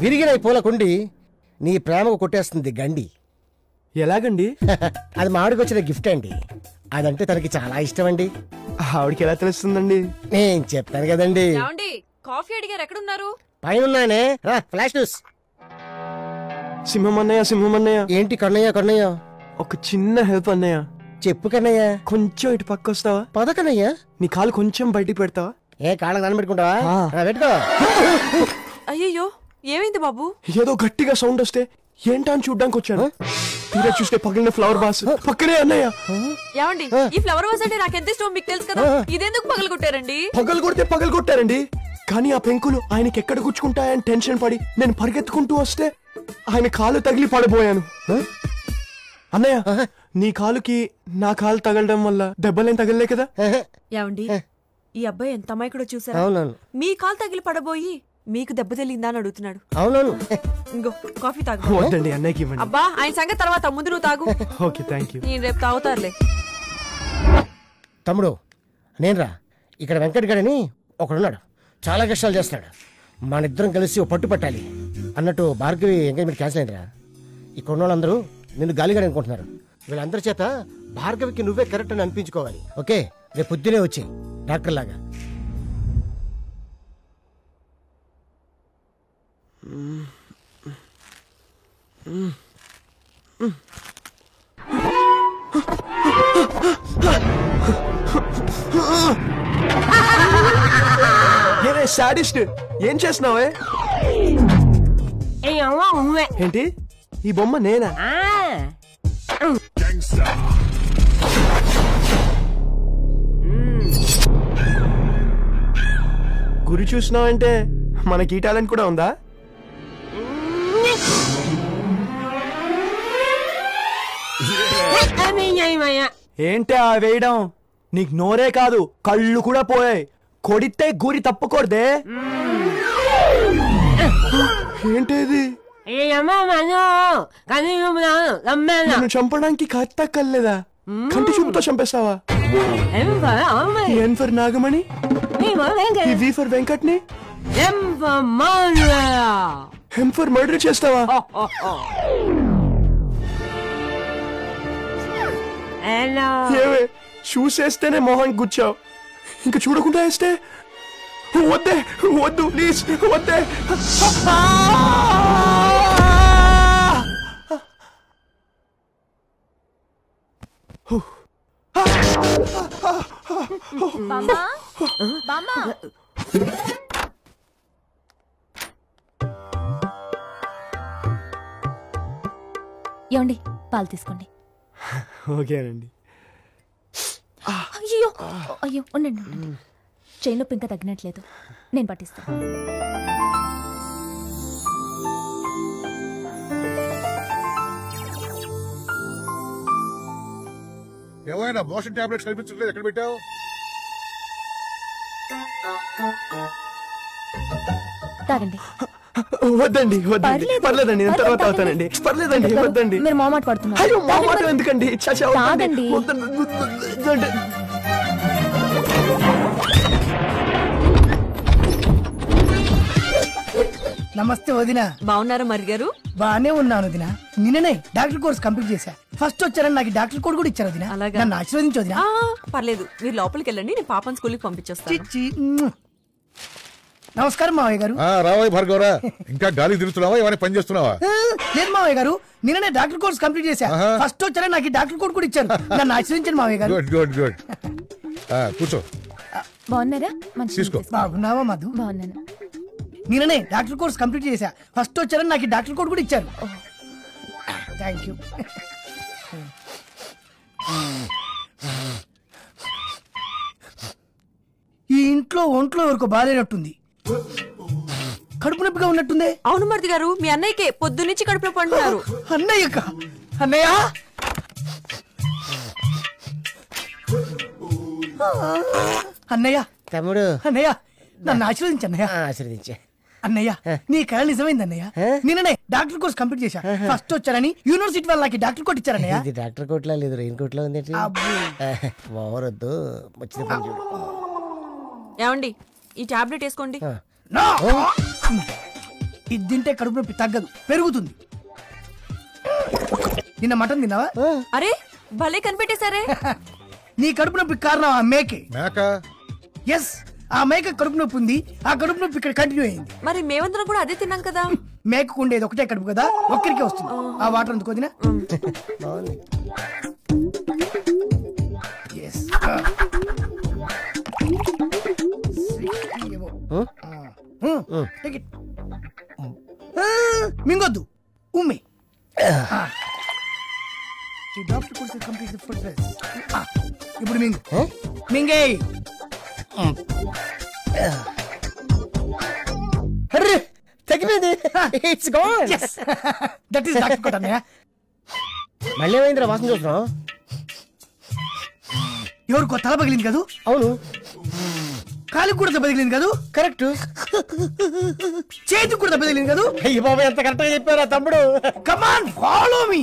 విరిగిన ఈ పూల కుండి నీ ప్రేమకు కొట్టేస్తుంది గండి ఎలాగండి అది మామిడికి వచ్చిన గిఫ్ట్ అండి అదంటే తనకి చాలా ఇష్టం అండి ఆవిడకి ఎలా తెలుస్తుందండి నేను చెప్తాను కదండి ఏమండి కాఫీ అడిగారు ఎక్కడున్నారు పైన ఉన్నానే రా, ఫ్లాష్ న్యూస్ సింహం అన్నయ్య సింహం అన్నయ్య ఏంటి కన్నయ్య కన్నయ్య ఒక చిన్న హెల్ప్ అన్నయ్య చెప్పు కన్నయ్య కొంచెం ఇటు పక్క వస్తావా పద కన్నయ్య నీ కాలు కొంచెం బయటికి పెడతావా ఏ కాళ్ళకి దాన్ని పెట్టుకుంటావా ఆ. ఆ, పెట్టుకో అయ్యయ్యో ఏమైంది బాబు ఏదో గట్టిగా సౌండ్ వస్తే ఏంటా అని చూడ్డానికి వచ్చాను తీరా చూస్తే పగిలిన ఫ్లవర్ బాస్ పక్కనే అన్నయ్య ఏమండి ఈ ఫ్లవర్ వాజ్ అంటే నాకు ఎంత ఇష్టం మీకు తెలుసు కదా ఇదెందుకు పగలు కొట్టారండి పగలు కొడితే పగలు కొట్టారండి కానీ ఆ పెంకులు ఆయనకి ఎక్కడ గుచ్చుకుంటాయని టెన్షన్ పడి నేను పరిగెత్తుకుంటూ వస్తే ఆయన కాలు తగిలి పడిపోయాను అన్నయ్య నీ కాలుకి నా కాలు తగలడం వల్ల దెబ్బలేం తగలలే కదా ఏమండి ఈ అబ్బాయి ఎంత అమాయకుడో చూసారా అవునవును మీ కాలు తగిలి పడబోయి మీకు దెబ్బ తెలిందా అని అడుగుతున్నాడు అవునవును ఇంకో కాఫీ తాగు వద్దండి అన్నయ్యకి ఇవ్వండి అబ్బా ఆయన సంగతి తర్వాత ముందు నువ్వు తాగు ఓకే థ్యాంక్ యూ నేను రేపు తాగుతారులే తమ్ముడు నేనురా ఇక్కడ వెంకట్ గడని ఒకడున్నాడు చాలా కష్టాలు చేస్తాడు మన ఇద్దరం కలిసి ఓ పట్టు పట్టాలి అన్నట్టు భార్గవి ఎంగేజ్మెంట్ క్యాన్సిల్ అయిందిరా ఇక్కడ ఉన్న వాళ్ళందరూ నిన్ను గాలిగాడు అనుకుంటున్నారు వీళ్ళందరి చేత భార్గవికి నువ్వే కరెక్ట్ అని అనిపించుకోవాలి ఓకే రేపు పొద్దునే వచ్చి డాక్టర్ లాగా ఏరే సాడిస్ట్ ఏం చేస్తున్నావే ఏంటి ఈ బొమ్మ నేనా గురి చూసినావంటే మనకి ఈ టాలెంట్ కూడా ఉందా ఏంటి ఆ వేయడం నీకు నోరే కాదు కళ్ళు కూడా పోయాయి కొడితే గురి తప్పకూడదే ఏంటిది నన్ను చంపడానికి కత్త కల్లేదా కంటి చూపుతో చంపేస్తావా ఎన్ ఫర్ నాగమణి ఈ వి ఫర్ వెంకట్ ని హెమ్ ఫర్ మర్డర్ చేస్తావా ఏవే చూసేస్తేనే మొహం గుచ్చావు ఇంకా చూడకుండా వేస్తే వద్దే వద్దు ప్లీజ్ వద్దే ఏమండి పాలు తీసుకోండి ఓకేనండి అయ్యో అయ్యో ఉండండి ఉండండి చైన్ నొప్పి ఇంకా తగ్గినట్లేదు నేను పట్టిస్తాను ఏమైనా మోషన్ టాబ్లెట్స్ కనిపించట్లేదు ఎక్కడ పెట్టావు తాగండి వద్దండి వద్దండి పర్లేదు. పర్లేదండి నేను తర్వాత పర్లేదు, అవుతానండి పర్లేదండి డాక్టర్ గారు, వద్దండి మీరు మొహమాట పడుతున్నారు అయ్యో మా తాగండి మాట మరి. ఎందుకండి చచ్చా తాగండి. వద్దండి వద్దండి నమస్తే వదిన బాగున్నారా మరి గారు బానే ఉన్నాను వదిన నిన్ననే డాక్టర్ కోర్స్ కంప్లీట్ చేశా ఫస్ట్ వచ్చారని నాకు డాక్టర్ కోడ్ కూడా ఇచ్చారు వదిన అలాగా? నన్ను ఆశీర్వదించు వదిన ఆ, పర్లేదు మీరు లోపలికి వెళ్ళండి నేను పాపని స్కూల్కి పంపించేస్తాను చిచ్చి మ్మ్. నమస్కారం మావయ్య గారు ఆ రావాయి భార్గవరా ఇంకా గాలి తిరుగుతున్నావా ఏమైనా పని చేస్తున్నావా ఆ, లేదు మావయ్య గారు నిన్ననే డాక్టర్ కోర్స్ కంప్లీట్ చేశా ఆహా. ఫస్ట్ వచ్చారని నాకు ఈ డాక్టర్ కోడ్ కూడా ఇచ్చారు నన్ను ఆశీర్వదించండి మావయ్య గారు గుడ్ గుడ్ గుడ్ ఆ, కూర్చో బాగున్నారా మంచి తీసుకో. బాగున్నావా మధు బాగున్నాను నిన్ననే డాక్టర్ కోర్స్ కంప్లీట్ చేశా ఫస్ట్ వచ్చారని నాకు ఈ డాక్టర్ కోడ్ కూడా ఇచ్చారు థ్యాంక్ యూ ఈ ఇంట్లో ఒంట్లో ఎవరికో బాగాలేనట్టుంది కడుపు నొప్పిగా ఉన్నట్టుందే అవును మరిది గారు మీ అన్నయ్యకే పొద్దు నుంచి కడుపులో పండున్నారు అన్నయ్యక అన్నయ్య అన్నయ్య తమ్ముడు అన్నయ్య నన్ను ఆశీర్వదించు అన్నయ్య ఆ, ఆశీర్వదించే అన్నయ్య నీ కళ నిజమైంది అన్నయ్య నిన్ననే డాక్టర్ కోర్స్ కంప్లీట్ చేశా ఫస్ట్ వచ్చారని యూనివర్సిటీ వాళ్ళు నాకు డాక్టర్ కోట్ ఇచ్చారన్నయ్య ఇది డాక్టర్ కోట్లా లేదు రెయిన్ కోట్లో ఉంది అబ్బో. ఓవరొద్దు వచ్చిన పని చూడు ఏమండి ఈ టాబ్లెట్ వేసుకోండి No! ఇది తింటే కడుపు నొప్పి తగ్గదు పెరుగుతుంది నిన్న మటన్ తిన్నావా అరే భలే కనిపెట్టేశారే నీ కడుపు నొప్పి కారణం ఆ మేకే మేక ఎస్ ఆ మేక కడుపు నొప్పి ఉంది ఆ కడుపు నొప్పి ఇక్కడ కంటిన్యూ అయింది మరి మేమందరం కూడా అదే తిన్నాం కదా మేకకు ఉండేది ఒకటే కడుపు కదా ఒక్కరికే వస్తుంది ఆ వాటర్ అందుకు వదినా బాగుంది ఎస్ మింగొద్దు ఉమ్మి ఈ డాక్టర్ కొడితే కంప్లీట్ ఫుడ్ ఇప్పుడు మింగు మింగే అర్రే తగ్గిపోయింది it's gone that is doctor కొట్ అన్నయ్య మళ్ళీ ఏమైందిరా వాసన చూస్తున్నావు ఎవరికో తల పగిలింది కదూ అవును కాలికి కూడా దెబ్బ తగిలింది కదూ కరెక్ట్ చేతికి కూడా దెబ్బ తగిలింది కదూ అయ్యి బాబా ఎంత కరెక్ట్ గా చెప్పారా తమ్ముడు come on follow me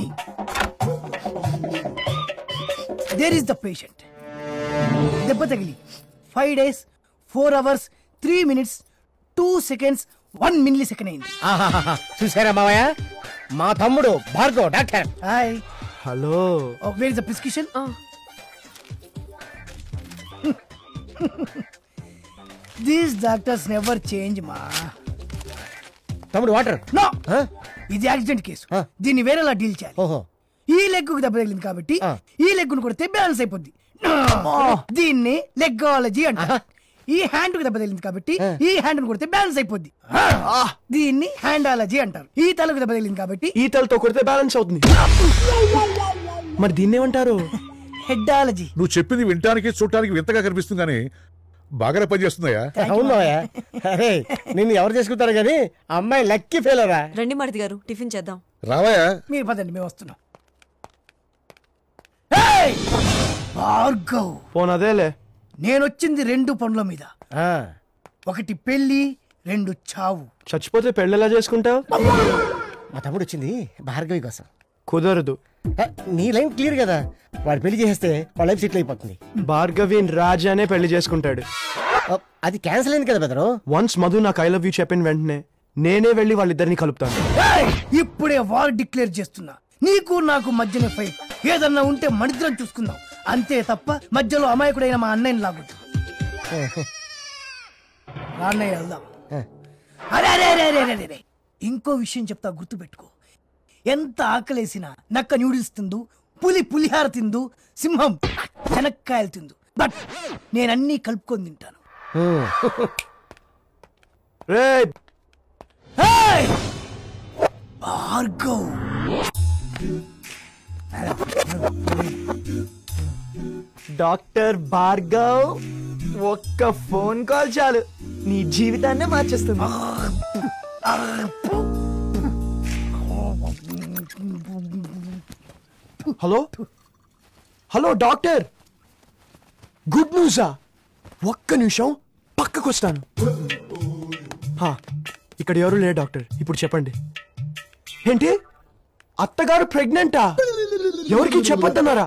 there is the patient దెబ్బ తగిలి five days four hours three minutes two seconds one millisecond అయింది ఆహాహాహా. చూసారా మావయ్య మా తమ్ముడు Bhargav doctor hi hello where is the prescription ఆ, దీస్ డాక్టర్స్ నెవర్ చేంజ్ మా తమ్ముడు వాటర్ నో ఆ? ఇది యాక్సిడెంట్ కేసు ఆ. దీన్ని వేరేలా డీల్ చేయాలి ఓహో ఈ లెగ్ కు దెబ్బ తగిలింది కాబట్టి ఆ. ఈ లెగ్ ను కొడితే బ్యాలెన్స్ అయిపోద్ది దీన్ని లెగ్గాలజీ అంటారు ఈ హ్యాండ్ కు దెబ్బ తగిలింది కాబట్టి ఈ హ్యాండ్ ను కొడితే బ్యాలెన్స్ అయిపోద్ది దీన్ని హ్యాండాలజీ అంటారు ఈ తలకు దెబ్బ తగిలింది కాబట్టి ఈతలతో కొడితే బ్యాలెన్స్ అవుతుంది మరి దీన్ని ఏమంటారు హెడ్డాలజీ నువ్వు చెప్పింది వినటానికి చూడటానికి వింతగా కనిపిస్తుంది కానీ బాగానే పనిచేస్తుందయ్యా అవును మావయ్య అరే నిన్ను ఎవరు చేసుకుంటారు కానీ అమ్మాయి లక్కీ ఫెయిల్ రా రండి మరిది గారు టిఫిన్ చేద్దాం రావయ్యా మీరు పదండి మేము వస్తున్నాం ఏయ్! భార్గవ్ పోనదేలే నేను వచ్చింది రెండు పనుల మీద ఆ. ఒకటి పెళ్లి రెండు చావు చచ్చిపోతే పెళ్ళి ఎలా చేసుకుంటావు మా తమ్ముడు వచ్చింది భార్గవి కోసం కుదరదు ఆ, నీ లైన్ క్లియర్ కదా వాడు పెళ్లి చేస్తే వాళ్ళ లైఫ్ సెటిల్ అయిపోతుంది భార్గవిన్ రాజానే పెళ్లి చేసుకుంటాడు ఆ, అది క్యాన్సిల్ అయింది కదా బెదరు వన్స్ మధు నాకు ఐ లవ్ యూ చెప్పిన వెంటనే నేనే వెళ్ళి వాళ్ళిద్దరిని కలుపుతాను ఏయ్! ఇప్పుడే వార్ డిక్లేర్ చేస్తున్నా నీకు నాకు మధ్యన ఫైట్ ఏదన్నా ఉంటే మనిద్దరం చూసుకుందాం అంతే తప్ప మధ్యలో అమాయకుడైన మా అన్నయ్యని లాగొద్దు రా అన్నయ్య వెళ్దాం అరే అరే అరే అరే అరే అరే ఇంకో విషయం చెప్తా గుర్తుపెట్టుకో ఎంత ఆకలేసినా నక్క న్యూడిల్స్ తిందు పులి పులిహార తిందు సింహం శనక్కాయలు తిందు బట్ నేనన్నీ కలుపుకొని తింటాను రే Hey! భార్గవ్ డాక్టర్ భార్గవ్ ఒక్క ఫోన్ కాల్ చాలు నీ జీవితాన్నే మార్చేస్తుంది హలో హలో డాక్టర్ గుడ్ న్యూసా ఒక్క నిమిషం పక్కకొస్తాను హా, ఇక్కడ ఎవరు లేరు డాక్టర్ ఇప్పుడు చెప్పండి ఏంటి అత్తగారు ప్రెగ్నెంటా ఎవరికి చెప్పొద్దన్నారా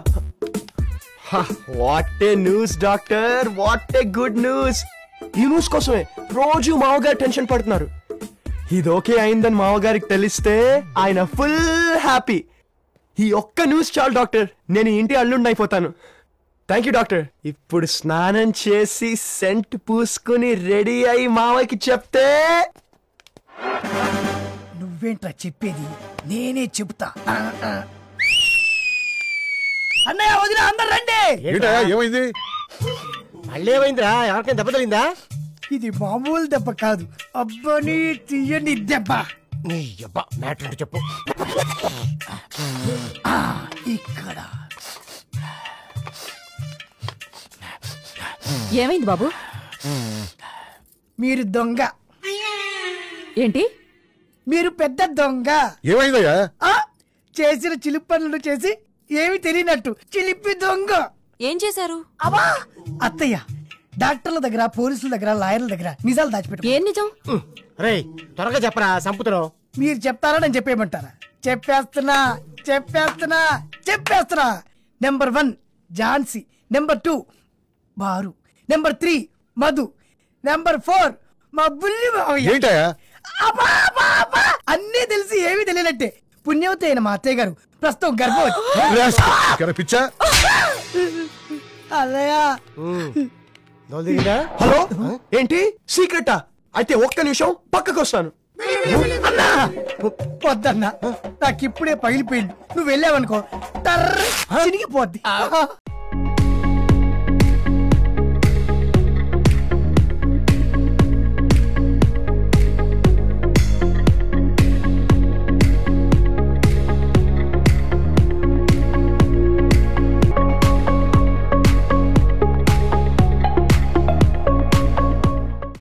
what a news doctor what a good news ఈ న్యూస్ కోసమే రోజు మామగారు టెన్షన్ పడుతున్నారు ఇది ఓకే అయిందని మామగారికి తెలిస్తే ఆయన ఫుల్ హ్యాపీ ఈ ఒక్క న్యూస్ చాలు డాక్టర్ నేను ఈ ఇంటి అల్లుండి అయిపోతాను థ్యాంక్ యూ డాక్టర్ ఇప్పుడు స్నానం చేసి సెంట్ పూసుకుని రెడీ అయి మావయ్యకి చెప్తే నువ్వేంట్రా చెప్పేది నేనే చెబుతా ఆ, ఆ. అన్నయ్య వదిన అందరు రండి ఏంటయ్యా ఏమైంది మళ్ళీ ఏమైందిరా ఎవరికైనా దెబ్బ తగిలిందా ఇది మామూలు దెబ్బ కాదు అబ్బని తీయని దెబ్బ నీ అబ్బా మ్యాటర్ ఏంటో చెప్పు ఇక్కడ ఏమైంది బాబు మీరు దొంగ ఏంటి మీరు పెద్ద దొంగ ఏమైందయ్యా ఆ చేసిన చిలిపి పనులు చేసి ఏమి తెలియనట్టు చిలిపి దొంగ ఏం చేశారు అబ్బా అత్తయ్య డాక్టర్ల దగ్గర పోలీసుల దగ్గర లాయర్ల దగ్గర నిజాలు దాచిపెట్టు ఏం నిజం రేయ్ త్వరగా చెప్పరా సంపుతున్నావు మీరు చెప్తారా నేను చెప్పేయమంటారా చెప్పేస్తున్నా చెప్పేస్తున్నా చెప్పేస్తున్నా number one Jhansi number two బారు number three Madhu number four మా బుల్లి మావయ్య ఏంటయ్యా అబ్బా, అబ్బా, అబ్బా. అన్నీ తెలిసి ఏమీ తెలియనట్టే పుణ్యవతి అయిన మా అత్తయ్య గారు ప్రస్తుతం గర్భవతి ఇక్కడ పిచ్చా అదయా దోలు దిగిందా హలో ఏంటి సీక్రెటా అయితే ఒక్క నిమిషం పక్కకు వస్తాను అన్నా వద్దన్నా నాకు ఇప్పుడే పగిలిపోయింది నువ్వు వెళ్ళావనుకో టర్ర చినిగిపోద్ది